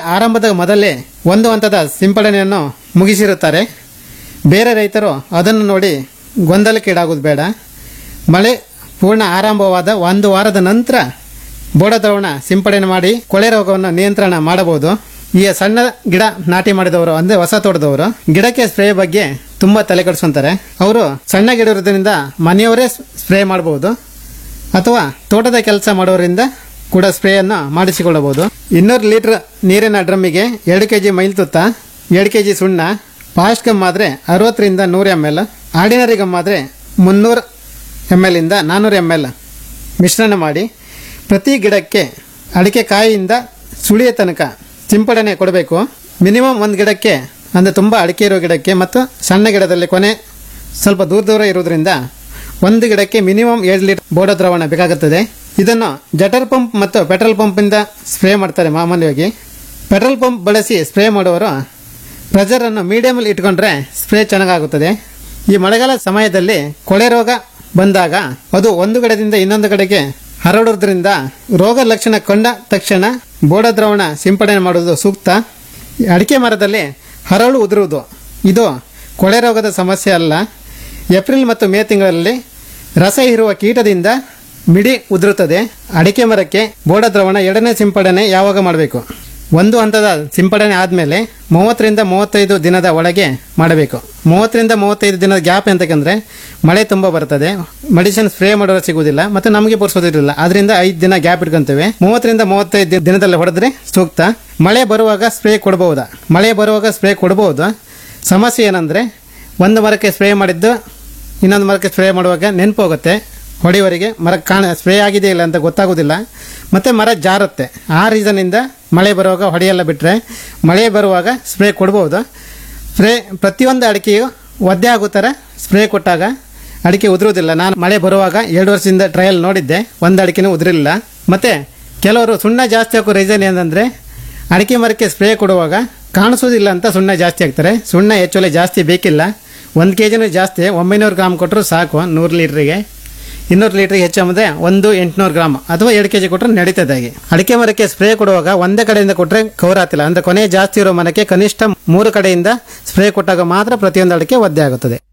ಆರಂಭದ ಮೊದಲೇ ಒಂದು ಹಂತದ ಸಿಂಪಡಣೆಯನ್ನು ಮುಗಿಸಿರುತ್ತಾರೆ ಬೇರೆ ರೈತರು ಅದನ್ನು ನೋಡಿ ಗೊಂದಲಕ್ಕೀಡಾಗೋದು ಬೇಡ ಮಳೆ ಪೂರ್ಣ ಆರಂಭವಾದ ಒಂದು ವಾರದ ನಂತರ ಬೋಡ ದ್ರಾವಣ ಸಿಂಪಡಣೆ ಮಾಡಿ ಕೊಳೆ ರೋಗವನ್ನು ನಿಯಂತ್ರಣ ಮಾಡಬಹುದು ಈ ಸಣ್ಣ ಗಿಡ ನಾಟಿ ಮಾಡಿದವರು ಅಂದ್ರೆ ಹೊಸ ತೋಟದವರು ಗಿಡಕ್ಕೆ ಸ್ಪ್ರೇ ಬಗ್ಗೆ ತುಂಬಾ ತಲೆ ಕೆಡಿಸ್ಕೊಂತಾರೆ ಅವರು ಸಣ್ಣ ಗಿಡ ಇರೋದ್ರಿಂದ ಮನೆಯವರೇ ಸ್ಪ್ರೇ ಮಾಡಬಹುದು ಅಥವಾ ತೋಟದ ಕೆಲಸ ಮಾಡೋರಿಂದ ಕೂಡ ಸ್ಪ್ರೇಯನ್ನು ಮಾಡಿಸಿಕೊಳ್ಳಬಹುದು ಇನ್ನೂರು ಲೀಟರ್ ನೀರಿನ ಡ್ರಮ್ಮಿಗೆ ಎರಡು ಕೆಜಿ ಮೈಲ್ ತುತ್ತ ಎರಡು ಕೆಜಿ ಸುಣ್ಣ ಫಾಸ್ಟ್ ಗಮ್ ಆದರೆ ಅರವತ್ತರಿಂದ ನೂರು ಎಮ್ ಎಲ್ ಆರ್ಡಿನರಿ ಗಮ್ ಆದರೆ ಮುನ್ನೂರು ಎಮ್ ಎಲ್ ಇಂದ ನಾನ್ನೂರು ಎಮ್ ಎಲ್ ಮಿಶ್ರಣ ಮಾಡಿ ಪ್ರತಿ ಗಿಡಕ್ಕೆ ಅಡಿಕೆ ಕಾಯಿಯಿಂದ ಸುಳಿಯ ತನಕ ಸಿಂಪಡಣೆ ಕೊಡಬೇಕು ಮಿನಿಮಮ್ ಒಂದು ಗಿಡಕ್ಕೆ ಅಂದರೆ ತುಂಬ ಅಡಿಕೆ ಇರೋ ಗಿಡಕ್ಕೆ ಮತ್ತು ಸಣ್ಣ ಗಿಡದಲ್ಲಿ ಕೊನೆ ಸ್ವಲ್ಪ ದೂರ ದೂರ ಇರೋದ್ರಿಂದ ಒಂದು ಗಿಡಕ್ಕೆ ಮಿನಿಮಮ್ ಏಳು ಲೀಟರ್ ಬೋಡ ದ್ರಾವಣ ಬೇಕಾಗುತ್ತದೆ ಇದನ್ನು ಜಟರ್ ಪಂಪ್ ಮತ್ತು ಪೆಟ್ರೋಲ್ ಪಂಪಿಂದ ಸ್ಪ್ರೇ ಮಾಡ್ತಾರೆ ಮಾಮೂಲಿಯಾಗಿ ಪೆಟ್ರೋಲ್ ಪಂಪ್ ಬಳಸಿ ಸ್ಪ್ರೇ ಮಾಡುವವರು ಪ್ರೆಷರನ್ನು ಮೀಡಿಯಮಲ್ಲಿ ಇಟ್ಕೊಂಡ್ರೆ ಸ್ಪ್ರೇ ಚೆನ್ನಾಗಾಗುತ್ತದೆ ಈ ಮಳೆಗಾಲ ಸಮಯದಲ್ಲಿ ಕೊಳೆ ರೋಗ ಬಂದಾಗ ಅದು ಒಂದು ಕಡೆಯಿಂದ ಇನ್ನೊಂದು ಕಡೆಗೆ ಹರಡೋದ್ರಿಂದ ರೋಗ ಲಕ್ಷಣ ಕಂಡ ತಕ್ಷಣ ಬೋಡ ದ್ರಾವಣ ಸಿಂಪಡಣೆ ಮಾಡುವುದು ಸೂಕ್ತ ಈ ಅಡಿಕೆ ಮರದಲ್ಲಿ ಹರಳು ಉದುರುವುದು ಇದು ಕೊಳೆ ರೋಗದ ಸಮಸ್ಯೆ ಅಲ್ಲ ಏಪ್ರಿಲ್ ಮತ್ತು ಮೇ ತಿಂಗಳಲ್ಲಿ ರಸ ಇರುವ ಕೀಟದಿಂದ ಮಿಡಿ ಉದುರುತ್ತದೆ ಅಡಿಕೆ ಮರಕ್ಕೆ ಬೋಡ ದ್ರಾವಣ ಎರಡನೇ ಸಿಂಪಡಣೆ ಯಾವಾಗ ಮಾಡಬೇಕು ಒಂದು ಹಂತದ ಸಿಂಪಡಣೆ ಆದಮೇಲೆ ಮೂವತ್ತರಿಂದ ಮೂವತ್ತೈದು ದಿನದ ಒಳಗೆ ಮಾಡಬೇಕು ಮೂವತ್ತರಿಂದ ಮೂವತ್ತೈದು ದಿನದ ಗ್ಯಾಪ್ ಎಂತಕ್ಕಂದ್ರೆ ಮಳೆ ತುಂಬ ಬರ್ತದೆ ಮೆಡಿಸಿನ್ ಸ್ಪ್ರೇ ಮಾಡೋರು ಸಿಗುವುದಿಲ್ಲ ಮತ್ತು ನಮಗೆ ಬರ್ಸೋದಿರಲಿಲ್ಲ ಅದರಿಂದ ಐದು ದಿನ ಗ್ಯಾಪ್ ಇಟ್ಕೊಂತೇವೆ ಮೂವತ್ತರಿಂದ ಮೂವತ್ತೈದು ದಿ- ದಿನದಲ್ಲಿ ಹೊಡೆದ್ರೆ ಸೂಕ್ತ ಮಳೆ ಬರುವಾಗ ಸ್ಪ್ರೇ ಕೊಡಬಹುದಾ ಮಳೆ ಬರುವಾಗ ಸ್ಪ್ರೇ ಕೊಡಬಹುದು ಸಮಸ್ಯೆ ಏನಂದ್ರೆ ಒಂದು ಮರಕ್ಕೆ ಸ್ಪ್ರೇ ಮಾಡಿದ್ದು ಇನ್ನೊಂದು ಮರಕ್ಕೆ ಸ್ಪ್ರೇ ಮಾಡುವಾಗ ನೆನಪು ಹೋಗುತ್ತೆ ಹೊಡೆಯುವವರಿಗೆ ಮರ ಕಾಣ ಸ್ಪ್ರೇ ಆಗಿದೆ ಇಲ್ಲ ಅಂತ ಗೊತ್ತಾಗೋದಿಲ್ಲ ಮತ್ತೆ ಮರ ಜಾರುತ್ತೆ ಆ ರೀಸನ್ನಿಂದ ಮಳೆ ಬರುವಾಗ ಹೊಡೆಯಲ್ಲ ಬಿಟ್ಟರೆ ಮಳೆ ಬರುವಾಗ ಸ್ಪ್ರೇ ಕೊಡ್ಬೋದು ಸ್ಪ್ರೇ ಪ್ರತಿಯೊಂದು ಅಡಿಕೆಯು ಒದ್ದೆ ಆಗೋ ಥರ ಸ್ಪ್ರೇ ಕೊಟ್ಟಾಗ ಅಡಿಕೆ ಉದುರುವುದಿಲ್ಲ ನಾನು ಮಳೆ ಬರುವಾಗ ಎರಡು ವರ್ಷದಿಂದ ಟ್ರಯಲ್ ನೋಡಿದ್ದೆ ಒಂದು ಅಡಿಕೆನೂ ಉದುರಿಲ್ಲ ಮತ್ತೆ ಕೆಲವರು ಸುಣ್ಣ ಜಾಸ್ತಿ ಹಾಕೋ ರೀಸನ್ ಏನಂದರೆ ಅಡಿಕೆ ಮರಕ್ಕೆ ಸ್ಪ್ರೇ ಕೊಡುವಾಗ ಕಾಣಿಸೋದಿಲ್ಲ ಅಂತ ಸುಣ್ಣ ಜಾಸ್ತಿ ಹಾಕ್ತಾರೆ ಸುಣ್ಣ ಹೆಚ್ಚೊಲೆ ಜಾಸ್ತಿ ಬೇಕಿಲ್ಲ ಒಂದು ಕೆ ಜಿನೂ ಜಾಸ್ತಿ ಒಂಬೈನೂರು ಗ್ರಾಮ್ ಕೊಟ್ಟರು ಸಾಕು ನೂರು ಲೀಟ್ರಿಗೆ ಇನ್ನೂರು ಲೀಟ್ರಿಗೆ ಹೆಚ್ಚಂಬುದೇ ಒಂದು ಎಂಟುನೂರು ಗ್ರಾಮ್ ಅಥವಾ ಎರಡು ಕೆ ಜಿ ಕೊಟ್ಟರೆ ನಡೀತದೆ ಹಾಗೆ ಅಡಿಕೆ ಮರಕ್ಕೆ ಸ್ಪ್ರೇ ಕೊಡುವಾಗ ಒಂದೇ ಕಡೆಯಿಂದ ಕೊಟ್ಟರೆ ಕವರ್ ಆಗ್ತಿಲ್ಲ ಅಂದರೆ ಕೊನೆ ಜಾಸ್ತಿ ಇರೋ ಮರಕ್ಕೆ ಕನಿಷ್ಠ ಮೂರು ಕಡೆಯಿಂದ ಸ್ಪ್ರೇ ಕೊಟ್ಟಾಗ ಮಾತ್ರ ಪ್ರತಿಯೊಂದು ಅಡಿಕೆ ಒದ್ದೆ ಆಗುತ್ತದೆ